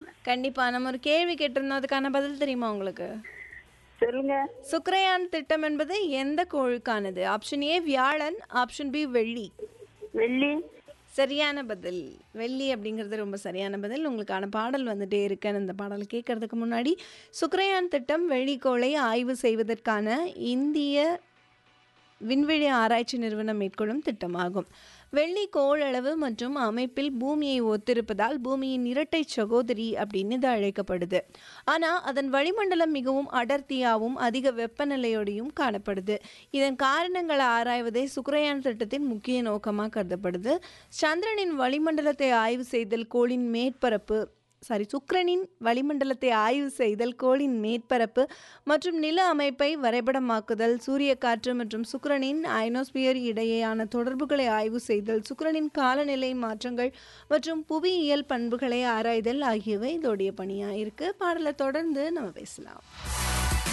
கண்டிப்பா நம்ம ஒரு கேள்வி கேட்டிருந்தோம் அதுக்கான பதில் தெரியுமா உங்களுக்கு சொல்லுங்க சுக்ரயான் திட்டம் என்பது எந்த கோளுக்கானது ஆப்ஷன் ஏ வியாழன் ஆப்ஷன் பி வெள்ளி வெள்ளி சரியான பதில் வெள்ளி அப்படிங்கிறது ரொம்ப சரியான பதில் உங்களுக்கான பாடல் வந்துட்டே இருக்கேன் இந்த பாடல் கேட்கறதுக்கு முன்னாடி சுக்ரயான் திட்டம் வெள்ளிக்கோளை ஆய்வு செய்வதற்கான இந்திய விண்வெளி ஆராய்ச்சி நிறுவனம் மேற்கொள்ளும் திட்டமாகும் வெள்ளி கோளளவு மற்றும் அமைப்பில் பூமியை ஒத்திருப்பதால் பூமியின் இரட்டை சகோதரி அப்படின்னு இது அழைக்கப்படுது ஆனால் அதன் வளிமண்டலம் மிகவும் அடர்த்தியாகவும் அதிக வெப்பநிலையோடையும் காணப்படுது இதன் காரணங்களை ஆராய்வதே சுக்ரயான் திட்டத்தின் முக்கிய நோக்கமாக கருதப்படுது சந்திரனின் வளிமண்டலத்தை ஆய்வு செய்தல் கோளின் மேற்பரப்பு சாரி சுக்கிரனின் வளிமண்டலத்தை ஆய்வு செய்தல் கோளின் மேற்பரப்பு மற்றும் நில அமைப்பை வரைபடமாக்குதல் சூரிய காற்று மற்றும் சுக்கிரனின் அயனோஸ்பியர் இடையேயான தொடர்புகளை ஆய்வு செய்தல் சுக்கிரனின் காலநிலை மாற்றங்கள் மற்றும் புவியியல் பண்புகளை ஆராய்தல் ஆகியவை இதோடைய பணியாக இருக்கு பாடலை தொடர்ந்து நம்ம பேசலாம்